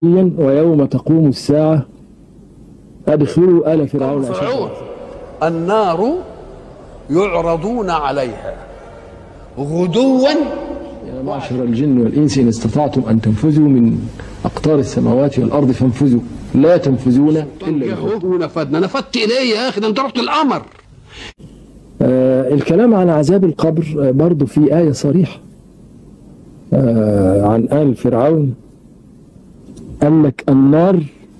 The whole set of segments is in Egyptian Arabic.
ويوم تقوم الساعة أدخلوا آل فرعون أشد فرعون النار يعرضون عليها غدوا يا معشر الجن والإنس إن استطعتم أن تنفذوا من أقطار السماوات والأرض فانفذوا لا تنفذون إلا بسلطان. يهو نفدنا نفدت اليه يا اخي ده انت رحت القمر آه الكلام عن عذاب القبر آه برضو في آية صريحة آه عن آل فرعون قال لك النار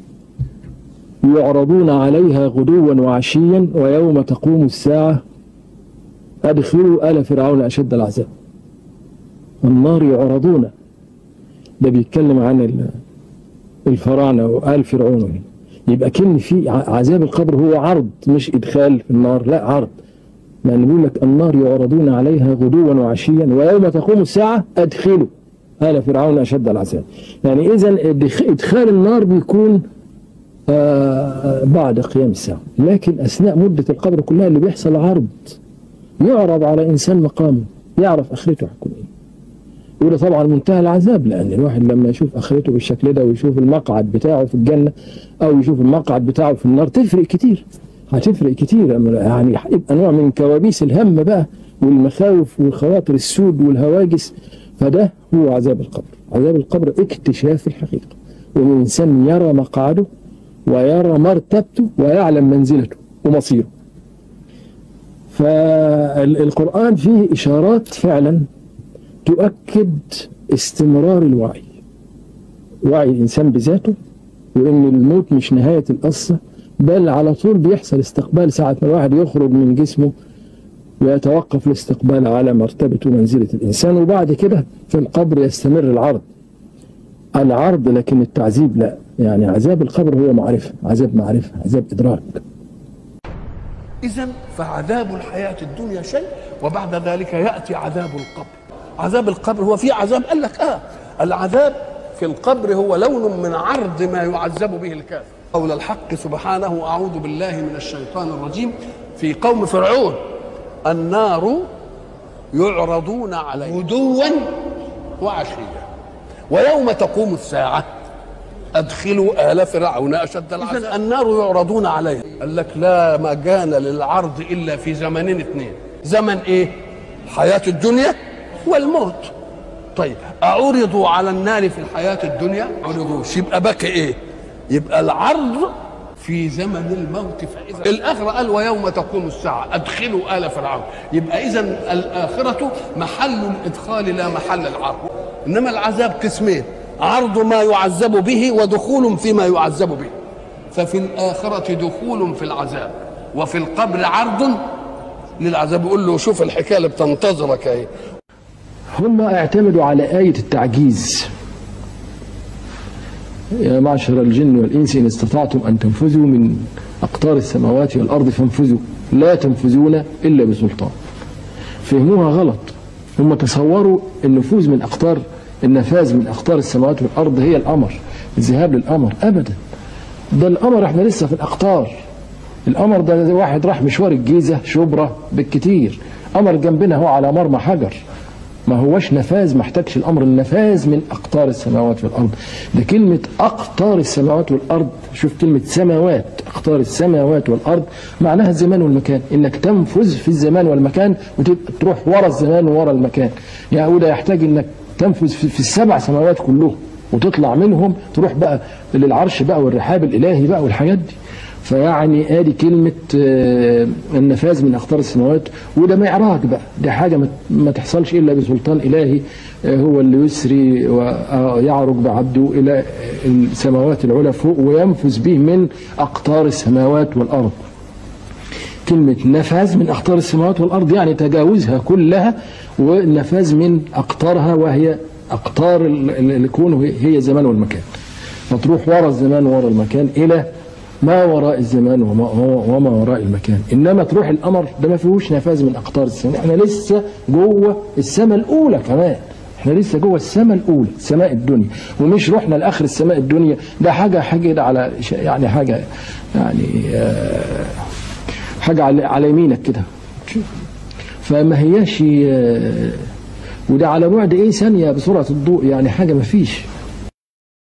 يعرضون عليها غدوا وعشيا ويوم تقوم الساعة أدخلوا آل فرعون أشد العذاب النار يعرضون ده بيتكلم عن ال- الفراعنة وآل فرعون هنا. يبقى كلمة في ع- عذاب القبر هو عرض مش إدخال في النار لا عرض لأن بيقول لك النار يعرضون عليها غدوا وعشيا ويوم تقوم الساعة أدخلوا آل فرعون أشد العذاب يعني إذا إدخال النار بيكون آه، بعد قيام الساعة لكن أثناء مدة القبر كلها اللي بيحصل عرض يعرض على إنسان مقامه يعرف آخرته هتكون إيه وده طبعا منتهى العذاب لأن الواحد لما يشوف آخرته بالشكل ده ويشوف المقعد بتاعه في الجنة أو يشوف المقعد بتاعه في النار تفرق كتير هتفرق كتير يعني هيبقى نوع من كوابيس الهم بقى والمخاوف والخواطر السود والهواجس فده هو عذاب القبر عذاب القبر اكتشاف الحقيقة وإن الإنسان يرى مقعده ويرى مرتبته ويعلم منزلته ومصيره فالقرآن فيه إشارات فعلا تؤكد استمرار الوعي وعي الإنسان بذاته وإن الموت مش نهاية القصة بل على طول بيحصل استقبال ساعة ما الواحد يخرج من جسمه ويتوقف الاستقبال على مرتبة ومنزلة الإنسان وبعد كده في القبر يستمر العرض العرض لكن التعذيب لا يعني عذاب القبر هو معرفة عذاب معرفة عذاب إدراك اذا فعذاب الحياه الدنيا شيء وبعد ذلك ياتي عذاب القبر عذاب القبر هو في عذاب قال لك اه العذاب في القبر هو لون من عرض ما يعذب به الكافر قول الحق سبحانه اعوذ بالله من الشيطان الرجيم في قوم فرعون النار يعرضون عليه غدوا وعشيا ويوم تقوم الساعه ادخلوا ال فرعون اشد العذاب إذن النار يعرضون عليها قال لك لا مكان للعرض الا في زمنين اثنين زمن ايه الحياه الدنيا والموت طيب اعرضوا على النار في الحياه الدنيا عرضوش يبقى بكى ايه يبقى العرض في زمن الموت فإذا الآخرة قال ويوم تقوم الساعة أدخلوا آل فرعون يبقى إذا الآخرة محل الإدخال لا محل العرض إنما العذاب قسمين عرض ما يعذب به ودخول فيما يعذب به ففي الآخرة دخول في العذاب وفي القبر عرض للعذاب يقول له شوف الحكاية اللي بتنتظرك اهي هم اعتمدوا على آية التعجيز يا معشر الجن والإنس إن استطعتم أن تنفذوا من أقطار السماوات والأرض فانفذوا لا تنفذون إلا بسلطان فهموها غلط هم تصوروا النفوذ من أقطار النفاذ من أقطار السماوات والأرض هي الأمر الذهاب للأمر أبدا ده الأمر احنا لسه في الأقطار الأمر ده, ده واحد راح مشوار الجيزة شبرا بالكتير أمر جنبنا هو على مرمى حجر ما هوش نفاذ ما احتاجش الامر النفاذ من اقطار السماوات والارض ده كلمه اقطار السماوات والارض شوف كلمه سماوات اقطار السماوات والارض معناها الزمان والمكان انك تنفذ في الزمان والمكان وتروح ورا الزمان وورا المكان يعني وده يحتاج انك تنفذ في, في السبع سماوات كلهم وتطلع منهم تروح بقى للعرش بقى والرحاب الالهي بقى والحاجات دي فيعني ادي كلمه آه، النفاذ من اقطار السماوات وده معراج بقى دي حاجه ما- ما تحصلش الا بسلطان الهي آه، هو اللي يسري ويعرج بعبده الى السماوات العلى فوق وينفذ به من اقطار السماوات والارض كلمة نفاذ من أقطار السماوات والأرض يعني تجاوزها كلها والنفاذ من أقطارها وهي أقطار ال- ال- الكون هي الزمان والمكان فتروح وراء الزمان وراء المكان إلى ما وراء الزمان وما, وما وراء المكان إنما تروح الأمر ده ما فيهوش نفاذ من أقطار السماء احنا لسه جوه السماء الأولى كمان احنا لسه جوه السماء الاولى سماء الدنيا ومش رحنا لاخر السماء الدنيا ده حاجه حاجه ده على ش- يعني حاجه يعني آه حاجة على, على يمينك كده فما هياش آه، وده على بعد ايه ثانية بسرعة الضوء يعني حاجة ما فيش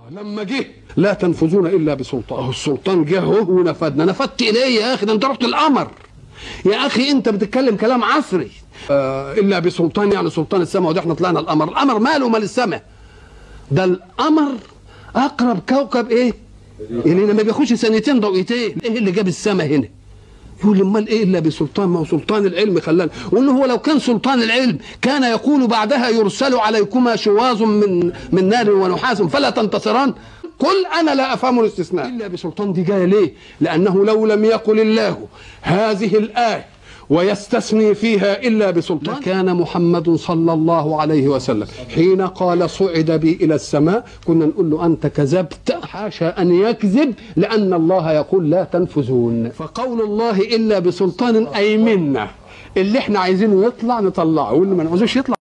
لما جه لا تنفذون الا بسلطان اهو السلطان جه اهو ونفذنا نفذت اليه يا اخي ده انت رحت القمر يا اخي انت بتتكلم كلام عصري آه الا بسلطان يعني سلطان السماء وده احنا طلعنا القمر القمر ماله مال السماء ده القمر اقرب كوكب ايه الينا ما بياخدش سنتين ضوئيتين ايه اللي جاب السماء هنا يقول امال ايه الا بسلطان ما هو سلطان العلم خلانا وانه هو لو كان سلطان العلم كان يقول بعدها يرسل عليكما شواظ من من نار ونحاس فلا تنتصران قل انا لا افهم الاستثناء الا بسلطان دي جايه ليه؟ لانه لو لم يقل الله هذه الايه ويستثني فيها الا بسلطان كان محمد صلى الله عليه وسلم حين قال صعد بي الى السماء كنا نقول له انت كذبت حاشا ان يكذب لان الله يقول لا تنفذون فقول الله الا بسلطان اي منا اللي احنا عايزينه يطلع نطلعه واللي ما نعوزوش يطلع